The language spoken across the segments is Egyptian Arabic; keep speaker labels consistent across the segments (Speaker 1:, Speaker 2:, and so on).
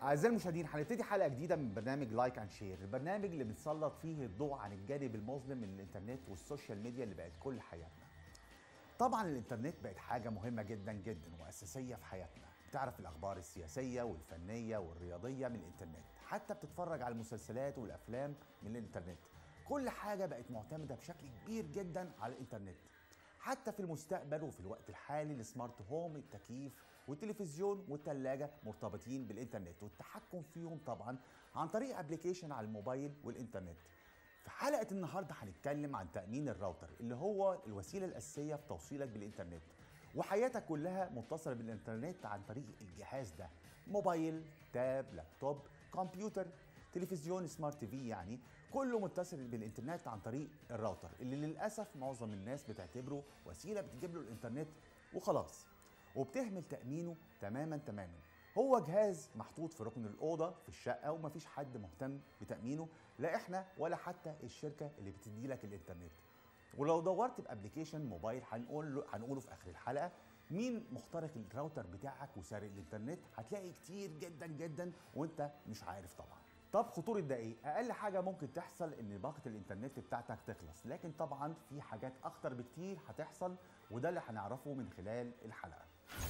Speaker 1: أعزائي المشاهدين هنبتدي حلقة جديدة من برنامج لايك اند شير، البرنامج اللي بنسلط فيه الضوء عن الجانب المظلم من الإنترنت والسوشيال ميديا اللي بقت كل حياتنا. طبعا الإنترنت بقت حاجة مهمة جدا جدا وأساسية في حياتنا، بتعرف الأخبار السياسية والفنية والرياضية من الإنترنت، حتى بتتفرج على المسلسلات والأفلام من الإنترنت. كل حاجة بقت معتمدة بشكل كبير جدا على الإنترنت. حتى في المستقبل وفي الوقت الحالي السمارت هوم التكييف والتلفزيون والثلاجة مرتبطين بالإنترنت والتحكم فيهم طبعا عن طريق ابلكيشن على الموبايل والإنترنت في حلقة النهاردة هنتكلم عن تأمين الراوتر اللي هو الوسيلة الأساسية في توصيلك بالإنترنت وحياتك كلها متصلة بالإنترنت عن طريق الجهاز ده موبايل تاب لابتوب كمبيوتر تلفزيون سمارت تي في يعني كله متصل بالإنترنت عن طريق الراوتر اللي للأسف معظم الناس بتعتبره وسيلة بتجيب له الإنترنت وخلاص وبتهمل تأمينه تماما تماما هو جهاز محطوط في ركن الأوضة في الشقة ومفيش حد مهتم بتأمينه لا إحنا ولا حتى الشركة اللي بتدي لك الإنترنت ولو دورت بابلكيشن موبايل هنقول له هنقوله في اخر الحلقه مين مخترق الراوتر بتاعك وسارق الانترنت هتلاقي كتير جدا جدا وانت مش عارف طبعا طب خطورة ده ايه؟ أقل حاجة ممكن تحصل إن باقة الإنترنت بتاعتك تخلص، لكن طبعا في حاجات أخطر بكتير هتحصل وده اللي هنعرفه من خلال الحلقة.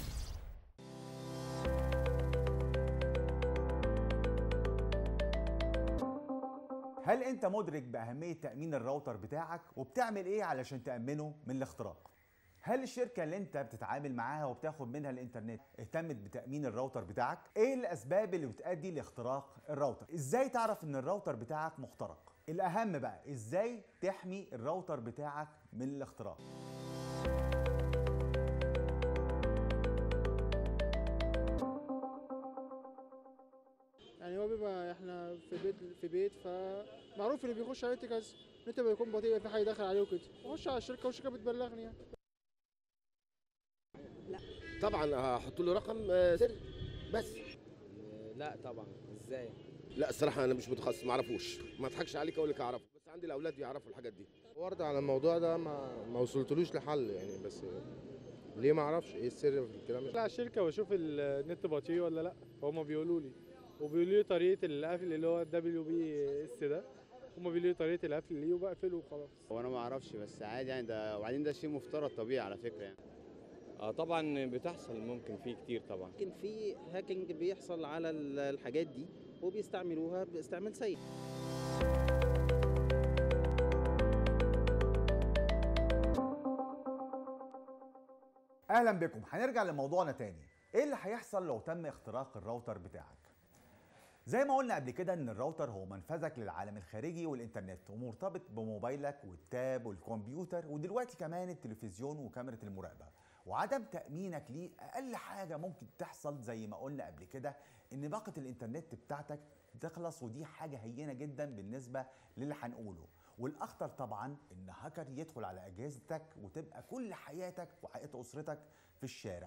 Speaker 1: هل انت مدرك باهميه تامين الراوتر بتاعك وبتعمل ايه علشان تامنه من الاختراق هل الشركة اللي انت بتتعامل معاها وبتاخد منها الانترنت اهتمت بتأمين الراوتر بتاعك؟ ايه الاسباب اللي بتؤدي لاختراق الراوتر؟ ازاي تعرف ان الراوتر بتاعك مخترق؟ الاهم بقى ازاي تحمي الراوتر بتاعك من الاختراق؟
Speaker 2: يعني هو بيبقى احنا في بيت في بيت فمعروف اللي بيخش عليه كذا النت بيكون بطيء في حد داخل عليه وكده بخش على الشركه والشركه بتبلغني يعني
Speaker 3: طبعا هحط له رقم آه، سري بس
Speaker 4: لا طبعا ازاي
Speaker 3: لا الصراحه انا مش متخصص ما اعرفوش ما اضحكش عليك اقول لك اعرفه بس عندي الاولاد بيعرفوا الحاجات دي
Speaker 5: ورد على الموضوع ده ما ما وصلتلوش لحل يعني بس ليه ما اعرفش ايه السر في الكلام
Speaker 6: لا الشركه واشوف النت بطيء ولا لا هما بيقولوا لي وبيقولوا لي طريقه القفل اللي هو الدبليو بي اس ده هما بيقولوا لي طريقه القفل ليه وبقفله وخلاص
Speaker 7: هو انا ما اعرفش بس عادي يعني ده وبعدين ده شيء مفترض طبيعي على فكره يعني
Speaker 4: اه طبعا بتحصل ممكن في كتير طبعا
Speaker 8: ممكن في هاكينج بيحصل على ال- الحاجات دي وبيستعملوها باستعمال سيء
Speaker 1: اهلا بكم هنرجع لموضوعنا تاني ايه اللي هيحصل لو تم اختراق الراوتر بتاعك زي ما قلنا قبل كده ان الراوتر هو منفذك للعالم الخارجي والانترنت ومرتبط بموبايلك والتاب والكمبيوتر ودلوقتي كمان التلفزيون وكاميرا المراقبه وعدم تامينك ليه اقل حاجه ممكن تحصل زي ما قلنا قبل كده ان باقه الانترنت بتاعتك تخلص ودي حاجه هينه جدا بالنسبه للي هنقوله والاخطر طبعا ان هاكر يدخل على اجهزتك وتبقى كل حياتك وحياه اسرتك في الشارع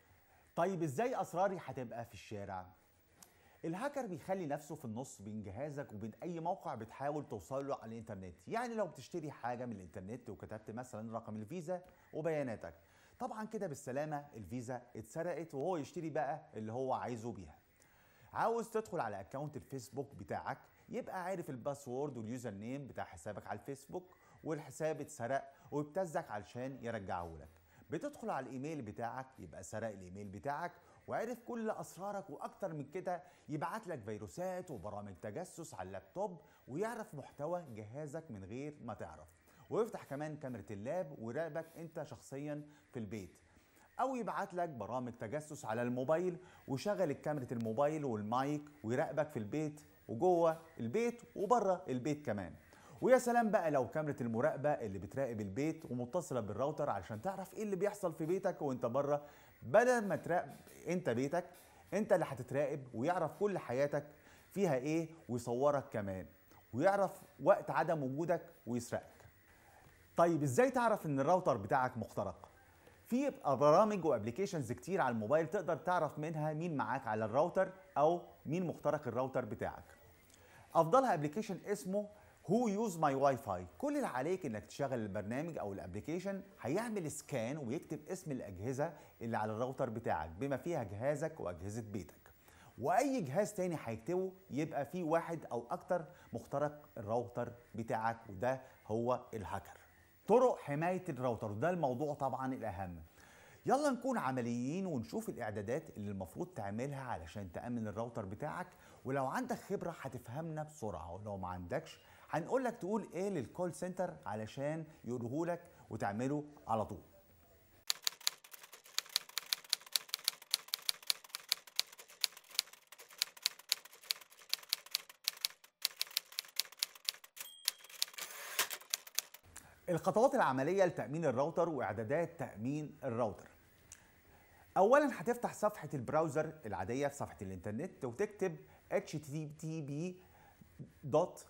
Speaker 1: طيب ازاي اسراري هتبقى في الشارع الهاكر بيخلي نفسه في النص بين جهازك وبين اي موقع بتحاول توصل له على الانترنت يعني لو بتشتري حاجه من الانترنت وكتبت مثلا رقم الفيزا وبياناتك طبعا كده بالسلامه الفيزا اتسرقت وهو يشتري بقى اللي هو عايزه بيها عاوز تدخل على اكونت الفيسبوك بتاعك يبقى عارف الباسورد واليوزر نيم بتاع حسابك على الفيسبوك والحساب اتسرق وابتزك علشان يرجعه لك بتدخل على الايميل بتاعك يبقى سرق الايميل بتاعك وعرف كل اسرارك واكتر من كده يبعت لك فيروسات وبرامج تجسس على اللابتوب ويعرف محتوى جهازك من غير ما تعرف ويفتح كمان كاميرا اللاب ويراقبك انت شخصيا في البيت او يبعت لك برامج تجسس على الموبايل ويشغل الكاميرا الموبايل والمايك ويراقبك في البيت وجوه البيت وبره البيت كمان ويا سلام بقى لو كاميرا المراقبه اللي بتراقب البيت ومتصله بالراوتر علشان تعرف ايه اللي بيحصل في بيتك وانت بره بدل ما تراقب انت بيتك انت اللي هتتراقب ويعرف كل حياتك فيها ايه ويصورك كمان ويعرف وقت عدم وجودك ويسرقك طيب ازاي تعرف ان الراوتر بتاعك مخترق في برامج وابلكيشنز كتير على الموبايل تقدر تعرف منها مين معاك على الراوتر او مين مخترق الراوتر بتاعك افضلها ابلكيشن اسمه هو يوز ماي واي فاي كل اللي عليك انك تشغل البرنامج او الابلكيشن هيعمل سكان ويكتب اسم الاجهزه اللي على الراوتر بتاعك بما فيها جهازك واجهزه بيتك واي جهاز تاني هيكتبه يبقى في واحد او اكتر مخترق الراوتر بتاعك وده هو الهاكر طرق حمايه الراوتر وده الموضوع طبعا الاهم يلا نكون عمليين ونشوف الاعدادات اللي المفروض تعملها علشان تامن الراوتر بتاعك ولو عندك خبره هتفهمنا بسرعه ولو ما عندكش هنقول لك تقول ايه للكول سنتر علشان يقوله لك وتعمله على طول الخطوات العملية لتأمين الراوتر وإعدادات تأمين الراوتر أولا هتفتح صفحة البراوزر العادية في صفحة الإنترنت وتكتب http دوت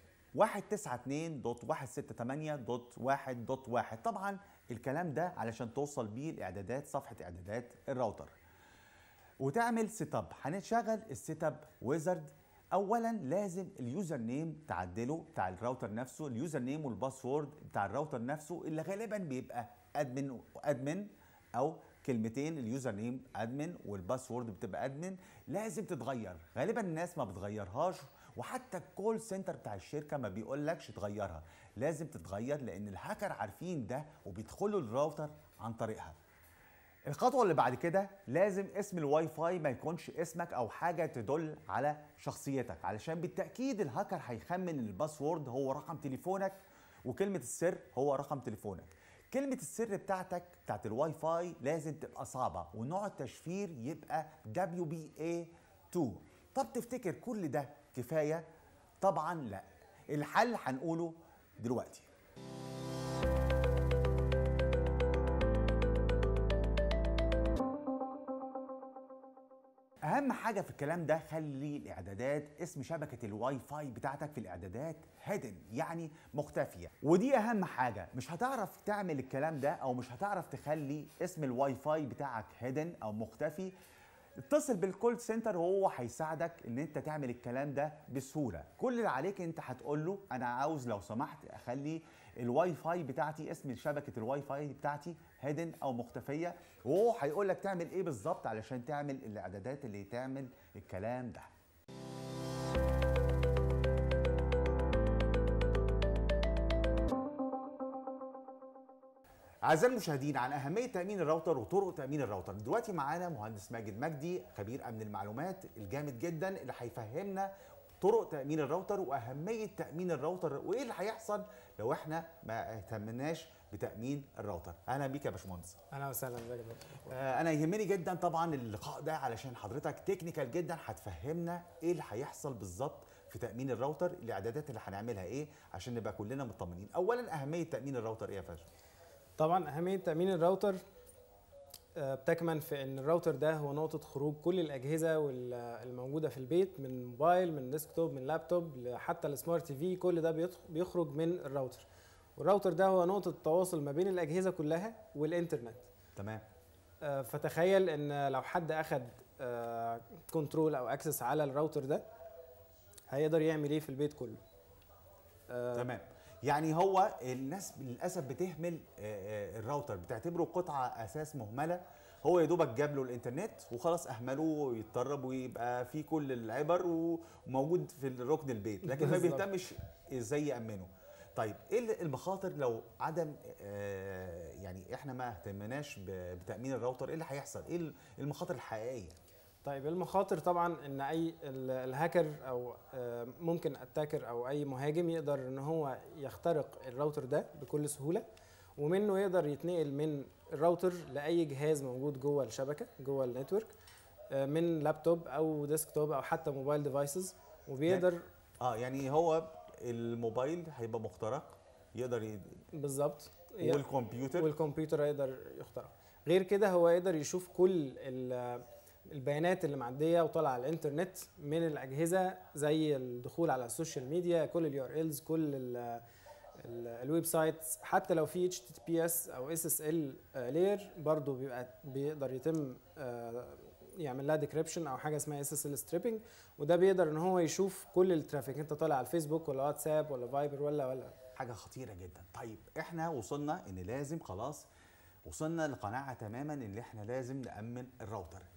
Speaker 1: 192.168.1.1 طبعا الكلام ده علشان توصل بيه لإعدادات صفحة إعدادات الراوتر وتعمل سيت اب هنشغل السيت اب ويزرد اولا لازم اليوزر نيم تعدله بتاع الراوتر نفسه اليوزر نيم والباسورد بتاع الراوتر نفسه اللي غالبا بيبقى ادمن وادمن او كلمتين اليوزر نيم ادمن والباسورد بتبقى ادمن لازم تتغير غالبا الناس ما بتغيرهاش وحتى الكول سنتر بتاع الشركه ما بيقولكش تغيرها لازم تتغير لان الهاكر عارفين ده وبيدخلوا الراوتر عن طريقها الخطوة اللي بعد كده لازم اسم الواي فاي ما يكونش اسمك او حاجة تدل على شخصيتك علشان بالتأكيد الهاكر هيخمن ان الباسورد هو رقم تليفونك وكلمة السر هو رقم تليفونك كلمة السر بتاعتك بتاعت الواي فاي لازم تبقى صعبة ونوع التشفير يبقى WBA2 طب تفتكر كل ده كفاية؟ طبعا لا الحل هنقوله دلوقتي اهم حاجه في الكلام ده خلي الاعدادات اسم شبكه الواي فاي بتاعتك في الاعدادات هيدن يعني مختفيه ودي اهم حاجه مش هتعرف تعمل الكلام ده او مش هتعرف تخلي اسم الواي فاي بتاعك هيدن او مختفي اتصل بالكول سنتر وهو هيساعدك ان انت تعمل الكلام ده بسهوله كل اللي عليك انت هتقول له انا عاوز لو سمحت اخلي الواي فاي بتاعتي اسم شبكه الواي فاي بتاعتي هيدن او مختفيه وهو هيقول لك تعمل ايه بالظبط علشان تعمل الاعدادات اللي تعمل الكلام ده أعزائي المشاهدين عن أهمية تأمين الراوتر وطرق تأمين الراوتر دلوقتي معانا مهندس ماجد مجدي خبير أمن المعلومات الجامد جدا اللي هيفهمنا طرق تأمين الراوتر وأهمية تأمين الراوتر وإيه اللي هيحصل لو إحنا ما اهتمناش بتأمين الراوتر أهلا بيك يا باشمهندس
Speaker 9: اهلا وسهلا ازيك يا دكتور
Speaker 1: آه، انا يهمني جدا طبعا اللقاء ده علشان حضرتك تكنيكال جدا هتفهمنا ايه اللي هيحصل بالظبط في تامين الراوتر الاعدادات اللي هنعملها ايه عشان نبقى كلنا مطمنين اولا اهميه تامين الراوتر ايه يا فندم
Speaker 9: طبعا اهميه تامين الراوتر آه، بتكمن في ان الراوتر ده هو نقطه خروج كل الاجهزه وال- الموجوده في البيت من موبايل من ديسكتوب من لابتوب حتى السمارت تي في كل ده بيدخ- بيخرج من الراوتر والراوتر ده هو نقطه التواصل ما بين الاجهزه كلها والانترنت
Speaker 1: تمام
Speaker 9: آه، فتخيل ان لو حد اخد كنترول او اكسس على الراوتر ده هيقدر يعمل ايه في البيت كله آه،
Speaker 1: تمام يعني هو الناس للاسف بتهمل آه، آه، الراوتر بتعتبره قطعه اساس مهمله هو يا دوبك جاب له الانترنت وخلاص اهملوه ويتطرب ويبقى فيه كل العبر وموجود في ركن البيت لكن ما
Speaker 9: بالظبط.
Speaker 1: بيهتمش ازاي يامنه طيب ايه المخاطر لو عدم آه، يعني احنا ما اهتمناش ب- بتامين الراوتر ايه اللي هيحصل ايه المخاطر الحقيقيه
Speaker 9: طيب المخاطر طبعا ان اي ال- الهاكر او آه، ممكن اتاكر او اي مهاجم يقدر ان هو يخترق الراوتر ده بكل سهوله ومنه يقدر يتنقل من الراوتر لاي جهاز موجود جوه الشبكه جوه النتورك آه، من لابتوب او ديسكتوب او حتى موبايل ديفايسز وبيقدر
Speaker 1: اه يعني هو الموبايل هيبقى مخترق يقدر ي...
Speaker 9: بالظبط
Speaker 1: والكمبيوتر
Speaker 9: والكمبيوتر يقدر يخترق غير كده هو يقدر يشوف كل ال- البيانات اللي معديه وطالعه على الانترنت من الاجهزه زي الدخول على السوشيال ميديا كل اليو ار الز كل ال- ال- الويب سايتس حتى لو في اتش تي بي اس او اس اس ال لاير برضه بيبقى بيقدر يتم آه، يعمل لها ديكريبشن او حاجه اسمها اس اس ال ستريبنج وده بيقدر ان هو يشوف كل الترافيك انت طالع على الفيسبوك ولا واتساب ولا فايبر ولا ولا
Speaker 1: حاجه خطيره جدا طيب احنا وصلنا ان لازم خلاص وصلنا لقناعه تماما ان احنا لازم نامن الراوتر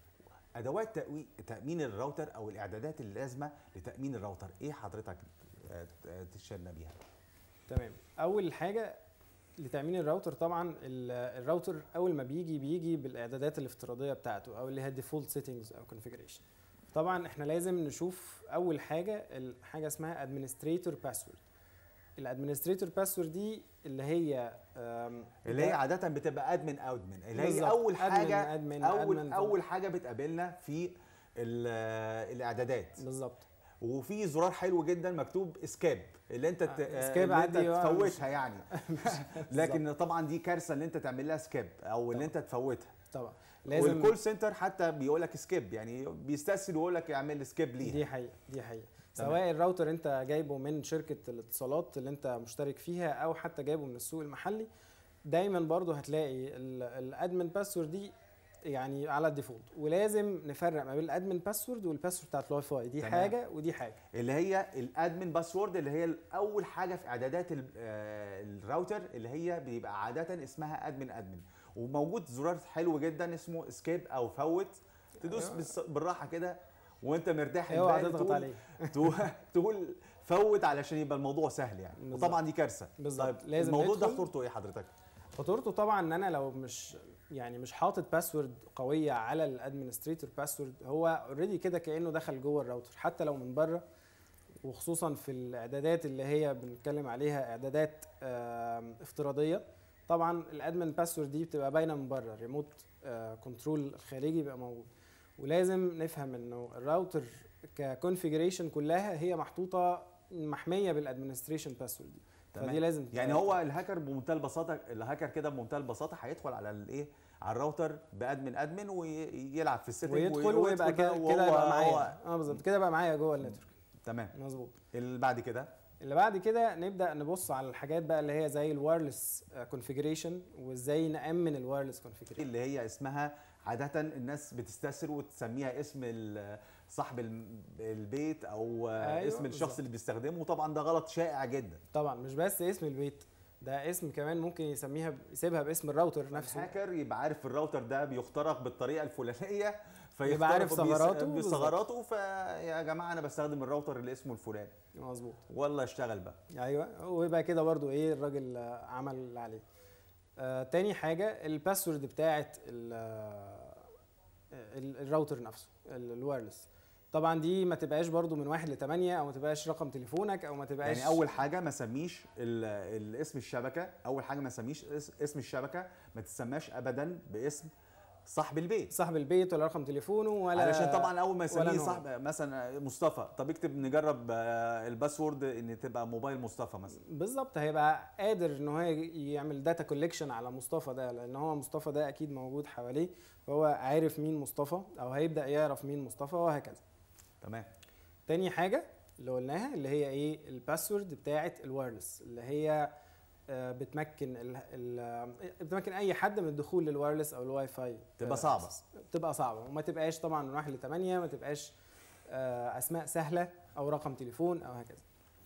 Speaker 1: ادوات تأوي- تامين الراوتر او الاعدادات اللازمه لتامين الراوتر ايه حضرتك آه، ت- تشيرنا بيها
Speaker 9: تمام اول حاجه لتامين الراوتر طبعا ال- الراوتر اول ما بيجي بيجي بالاعدادات الافتراضيه بتاعته او اللي هي ديفولت سيتنجز او كونفيجريشن طبعا احنا لازم نشوف اول حاجه ال- حاجه اسمها ادمنستريتور باسورد الادمنستريتور باسورد دي اللي هي آم،
Speaker 1: اللي هي
Speaker 9: ده-
Speaker 1: عاده بتبقى ادمن ادمن اللي هي
Speaker 9: بالظبط.
Speaker 1: اول
Speaker 9: admin-
Speaker 1: حاجه
Speaker 9: admin-
Speaker 1: اول
Speaker 9: admin
Speaker 1: اول حاجه بتقابلنا في ال- الاعدادات
Speaker 9: بالظبط
Speaker 1: وفي زرار حلو جدا مكتوب اسكيب اللي انت ت...
Speaker 9: آه، escape
Speaker 1: اللي انت
Speaker 9: عادي، آه،
Speaker 1: تفوتها يعني لكن طبعا دي كارثه ان انت تعمل لها سكيب او ان انت تفوتها
Speaker 9: طبعا لازم
Speaker 1: والكول سنتر حتى بيقول لك سكيب يعني بيستسهل ويقول لك اعمل سكيب ليها
Speaker 9: دي حقيقة دي حقيقة
Speaker 1: تمام.
Speaker 9: سواء الراوتر انت جايبه من شركة الاتصالات اللي انت مشترك فيها او حتى جايبه من السوق المحلي دايما برضو هتلاقي الادمن باسورد دي يعني على الديفولت ولازم نفرق ما بين الادمن باسورد والباسورد بتاعت الواي فاي دي
Speaker 1: تمام.
Speaker 9: حاجة ودي حاجة
Speaker 1: اللي هي الادمن باسورد اللي هي اول حاجه في اعدادات ال- آه، الراوتر اللي هي بيبقى عاده اسمها ادمن ادمن وموجود زرار حلو جدا اسمه اسكيب او فوت تدوس
Speaker 9: أيوة.
Speaker 1: بالص- بالراحه كده وانت مرتاح
Speaker 9: اوعى
Speaker 1: البال
Speaker 9: تضغط
Speaker 1: تقول-
Speaker 9: عليه
Speaker 1: تقول تقول فوت علشان يبقى الموضوع سهل يعني
Speaker 9: بالظبط.
Speaker 1: وطبعا دي كارثه
Speaker 9: بالظبط.
Speaker 1: طيب
Speaker 9: لازم
Speaker 1: الموضوع ده
Speaker 9: ندخل-
Speaker 1: خطورته ايه حضرتك
Speaker 9: خطورته طبعا ان انا لو مش يعني مش حاطط باسورد قويه على الادمنستريتور باسورد هو اوريدي كده كانه دخل جوه الراوتر حتى لو من بره وخصوصا في الاعدادات اللي هي بنتكلم عليها اعدادات آم، افتراضيه طبعا الادمن باسورد دي بتبقى باينه من بره الريموت كنترول الخارجي بيبقى موجود ولازم نفهم انه الراوتر ككونفيجريشن كلها هي محطوطه محميه بالادمنستريشن باسورد دي
Speaker 1: تمام.
Speaker 9: فدي لازم
Speaker 1: يعني
Speaker 9: تبقى-
Speaker 1: هو الهاكر بمنتهى البساطه الهاكر كده بمنتهى البساطه هيدخل على الايه على الراوتر بادمن ادمن ويلعب في السيتنج
Speaker 9: ويدخل ويبقى كده
Speaker 1: وهو-
Speaker 9: كده يبقى معايا
Speaker 1: هو-
Speaker 9: اه بالظبط كده بقى معايا جوه النتورك
Speaker 1: تمام
Speaker 9: مظبوط
Speaker 1: اللي بعد كده
Speaker 9: اللي بعد كده نبدا نبص على الحاجات بقى اللي هي زي الوايرلس كونفيجريشن وازاي نامن الوايرلس كونفيجريشن
Speaker 1: اللي هي اسمها عادة الناس بتستسر وتسميها اسم ال- صاحب الم- البيت او
Speaker 9: أيوة،
Speaker 1: اسم الشخص
Speaker 9: بالظبط.
Speaker 1: اللي بيستخدمه وطبعا ده غلط شائع جدا
Speaker 9: طبعا مش بس اسم البيت ده اسم كمان ممكن يسميها يسيبها باسم الراوتر نفسه
Speaker 1: الهاكر يبقى عارف الراوتر ده بيخترق بالطريقه الفلانيه
Speaker 9: يبقى عارف
Speaker 1: فيخترق بيس-
Speaker 9: ثغراته بالظبط.
Speaker 1: بثغراته فيا جماعه انا بستخدم الراوتر اللي اسمه الفلاني
Speaker 9: مظبوط
Speaker 1: والله اشتغل بقى
Speaker 9: ايوه ويبقى كده برضو ايه الراجل آه، عمل اللي عليه آه تاني حاجه الباسورد بتاعت ال- آه، ال- الراوتر نفسه ال- الوايرلس طبعا دي ما تبقاش برضو من واحد لثمانية او ما تبقاش رقم تليفونك او ما تبقاش
Speaker 1: يعني اول حاجه ما سميش ال- الاسم الشبكه اول حاجه ما سميش اس- اسم الشبكه ما تسماش ابدا باسم صاحب البيت
Speaker 9: صاحب البيت ولا رقم تليفونه ولا
Speaker 1: علشان طبعا اول ما
Speaker 9: ولا
Speaker 1: يسميه
Speaker 9: نوع.
Speaker 1: صاحب مثلا مصطفى طب اكتب نجرب آه، الباسورد ان تبقى موبايل مصطفى مثلا
Speaker 9: بالظبط هيبقى قادر ان هو يعمل داتا كوليكشن على مصطفى ده لان هو مصطفى ده اكيد موجود حواليه فهو عارف مين مصطفى او هيبدا يعرف مين مصطفى وهكذا
Speaker 1: تمام
Speaker 9: تاني حاجه اللي قلناها اللي هي ايه الباسورد بتاعه الوايرلس اللي هي آه، بتمكن ال ال بتمكن اي حد من الدخول للوايرلس او الواي فاي
Speaker 1: تبقى
Speaker 9: آه،
Speaker 1: صعبة.
Speaker 9: تبقى صعبه وما تبقاش طبعا من واحد لثمانية ما تبقاش آه، اسماء سهله او رقم تليفون او هكذا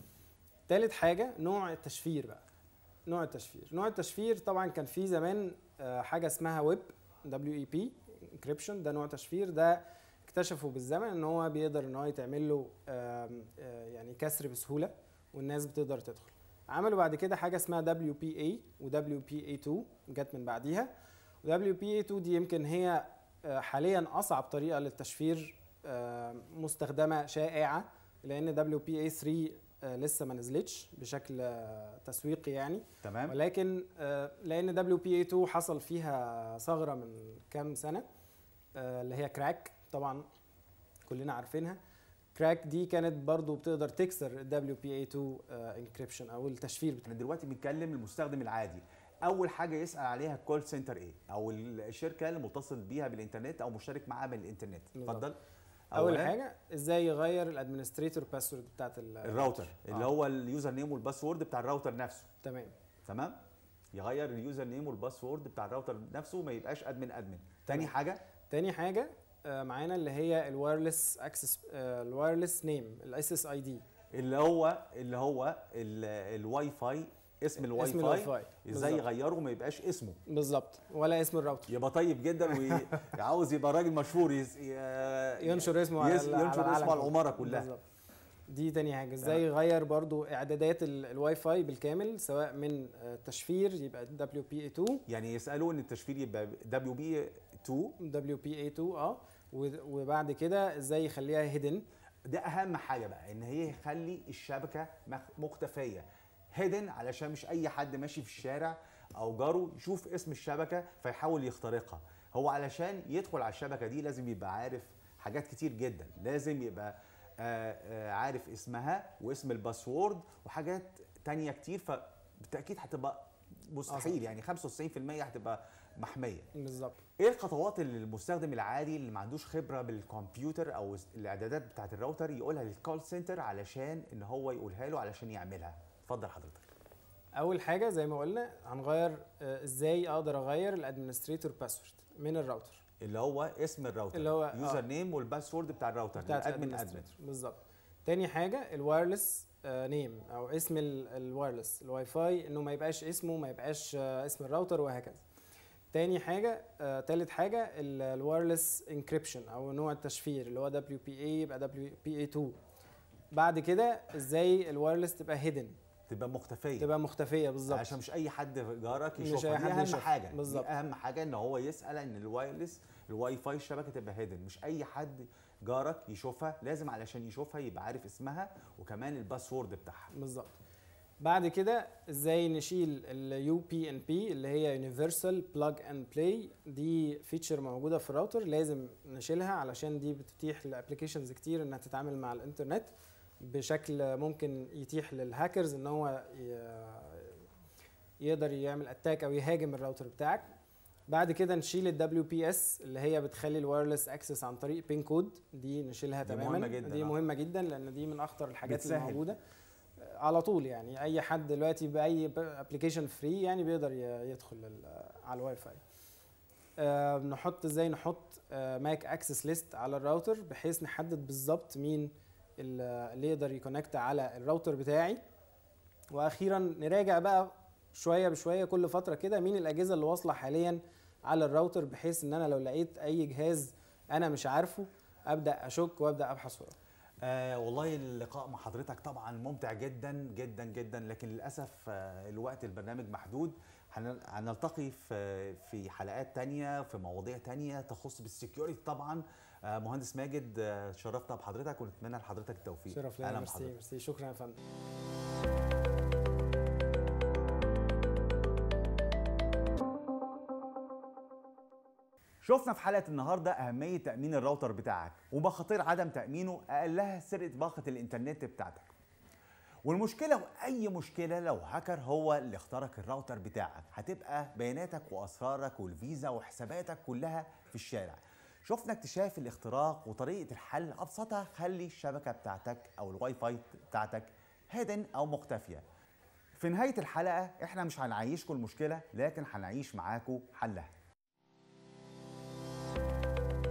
Speaker 9: تالت حاجه نوع التشفير بقى نوع التشفير نوع التشفير طبعا كان في زمان آه، حاجه اسمها ويب دبليو اي بي انكريبشن ده نوع تشفير ده اكتشفوا بالزمن ان هو بيقدر ان هو يتعمل له آم، آه، يعني كسر بسهوله والناس بتقدر تدخل عملوا بعد كده حاجه اسمها دبليو بي اي ودبليو بي اي 2 جت من بعديها ودبليو بي اي 2 دي يمكن هي آه، حاليا اصعب طريقه للتشفير آه، مستخدمه شائعه لان دبليو بي اي 3 آه، لسه ما نزلتش بشكل آه، تسويقي يعني
Speaker 1: تمام
Speaker 9: ولكن آه، لان دبليو بي اي 2 حصل فيها ثغره من كام سنه آه، اللي هي كراك طبعا كلنا عارفينها كراك دي كانت برضو بتقدر تكسر الدبليو بي اي 2 انكريبشن او التشفير بتاع
Speaker 1: احنا دلوقتي بنتكلم المستخدم العادي اول حاجه يسال عليها الكول سنتر ايه او الشركه اللي متصل بيها بالانترنت او مشترك معاها بالانترنت
Speaker 9: بالظبط.
Speaker 1: اتفضل
Speaker 9: اول
Speaker 1: أولاً
Speaker 9: حاجه ازاي يغير الادمنستريتور باسورد بتاعت ال-
Speaker 1: الراوتر اللي
Speaker 9: آه.
Speaker 1: هو اليوزر نيم والباسورد بتاع الراوتر نفسه
Speaker 9: تمام
Speaker 1: تمام يغير اليوزر نيم والباسورد بتاع الراوتر نفسه ما يبقاش ادمن ادمن تاني
Speaker 9: تمام.
Speaker 1: حاجه
Speaker 9: تاني حاجه آه، معانا اللي هي الوايرلس اكسس الوايرلس نيم الاس اس اي دي
Speaker 1: اللي هو اللي هو ال- الواي فاي اسم الواي
Speaker 9: اسم
Speaker 1: فاي
Speaker 9: الواي فاي
Speaker 1: ازاي
Speaker 9: بالظبط.
Speaker 1: يغيره ما يبقاش اسمه
Speaker 9: بالظبط ولا اسم الراوتر
Speaker 1: يبقى طيب جدا وعاوز يبقى راجل مشهور يس... ي-
Speaker 9: ينشر اسمه على
Speaker 1: يس-
Speaker 9: ال- على
Speaker 1: ينشر
Speaker 9: العالم
Speaker 1: اسمه على
Speaker 9: كله.
Speaker 1: العماره كلها
Speaker 9: بالظبط. دي تاني حاجه ازاي يغير برضو اعدادات ال- الواي فاي بالكامل سواء من آه، تشفير يبقى دبليو بي اي 2
Speaker 1: يعني يسالوا ان التشفير يبقى دبليو بي 2
Speaker 9: دبليو بي اي 2 اه و- وبعد كده ازاي يخليها هيدن
Speaker 1: ده اهم حاجه بقى ان هي يخلي الشبكه مخ- مختفيه هيدن علشان مش اي حد ماشي في الشارع او جاره يشوف اسم الشبكه فيحاول يخترقها هو علشان يدخل على الشبكه دي لازم يبقى عارف حاجات كتير جدا لازم يبقى آه، آه، عارف اسمها واسم الباسورد وحاجات تانية كتير فبالتاكيد هتبقى مستحيل يعني 95% هتبقى محميه
Speaker 9: بالظبط
Speaker 1: ايه الخطوات اللي المستخدم العادي اللي ما عندوش خبره بالكمبيوتر او الاعدادات بتاعه الراوتر يقولها للكول سنتر علشان ان هو يقولها له علشان يعملها اتفضل حضرتك
Speaker 9: اول حاجه زي ما قلنا هنغير آه، ازاي اقدر اغير الادمنستريتور باسورد من الراوتر
Speaker 1: اللي هو اسم الراوتر
Speaker 9: اللي هو-
Speaker 1: يوزر
Speaker 9: آه.
Speaker 1: نيم والباسورد بتاع الراوتر
Speaker 9: بتاعت
Speaker 1: الادمن ادمن
Speaker 9: الادمنستريتور بالظبط تاني حاجه الوايرلس نيم او اسم الوايرلس الواي فاي انه ما يبقاش اسمه ما يبقاش آه، اسم الراوتر وهكذا تاني حاجه آه، تالت حاجه الوايرلس انكريبشن او نوع التشفير اللي هو دبليو بي اي يبقى دبليو بي اي 2 بعد كده ازاي الوايرلس تبقى هيدن
Speaker 1: تبقى مختفيه
Speaker 9: تبقى مختفيه بالظبط
Speaker 1: عشان مش اي حد جارك
Speaker 9: مش
Speaker 1: يشوفها
Speaker 9: أي
Speaker 1: دي
Speaker 9: حد
Speaker 1: اهم
Speaker 9: يشوفها.
Speaker 1: حاجه
Speaker 9: بالظبط.
Speaker 1: دي اهم حاجه ان هو يسال ان الوايرلس الواي فاي الشبكه تبقى هيدن مش اي حد جارك يشوفها لازم علشان يشوفها يبقى عارف اسمها وكمان الباسورد بتاعها
Speaker 9: بالظبط بعد كده ازاي نشيل اليو بي ان بي اللي هي يونيفرسال بلاج اند بلاي دي فيتشر موجوده في الراوتر لازم نشيلها علشان دي بتتيح لابلكيشنز كتير انها تتعامل مع الانترنت بشكل ممكن يتيح للهاكرز ان هو ي- يقدر يعمل اتاك او يهاجم الراوتر بتاعك بعد كده نشيل الدبليو بي اس اللي هي بتخلي الوايرلس اكسس عن طريق بين كود دي نشيلها
Speaker 1: دي
Speaker 9: تماما
Speaker 1: مهمة جداً،
Speaker 9: دي
Speaker 1: آه.
Speaker 9: مهمه جدا لان دي من اخطر الحاجات اللي
Speaker 1: بتسهل.
Speaker 9: موجوده على طول يعني اي حد دلوقتي باي ابلكيشن فري يعني بيقدر ي- يدخل لل- على الواي فاي آه، نحط ازاي نحط ماك اكسس ليست على الراوتر بحيث نحدد بالظبط مين ال- اللي يقدر يكونكت على الراوتر بتاعي واخيرا نراجع بقى شويه بشويه كل فتره كده مين الاجهزه اللي واصله حاليا على الراوتر بحيث ان انا لو لقيت اي جهاز انا مش عارفه ابدا اشك وابدا ابحث وراه
Speaker 1: آه والله اللقاء مع حضرتك طبعا ممتع جدا جدا جدا لكن للاسف آه الوقت البرنامج محدود هن- هنلتقي في في حلقات تانية في مواضيع تانية تخص بالسكيورتي طبعا آه مهندس ماجد آه شرفنا بحضرتك ونتمنى لحضرتك التوفيق
Speaker 9: شرف ليا
Speaker 1: أهلاً
Speaker 9: ميرسي
Speaker 1: بحضرتك.
Speaker 9: ميرسي شكرا يا فندم
Speaker 1: شفنا في حلقه النهارده اهميه تامين الراوتر بتاعك ومخاطر عدم تامينه اقلها سرقه باقه الانترنت بتاعتك والمشكله واي مشكله لو هاكر هو اللي اخترق الراوتر بتاعك هتبقى بياناتك واسرارك والفيزا وحساباتك كلها في الشارع شفنا اكتشاف الاختراق وطريقه الحل ابسطها خلي الشبكه بتاعتك او الواي فاي بتاعتك هيدن او مختفيه في نهايه الحلقه احنا مش هنعيشكم المشكله لكن هنعيش معاكم حلها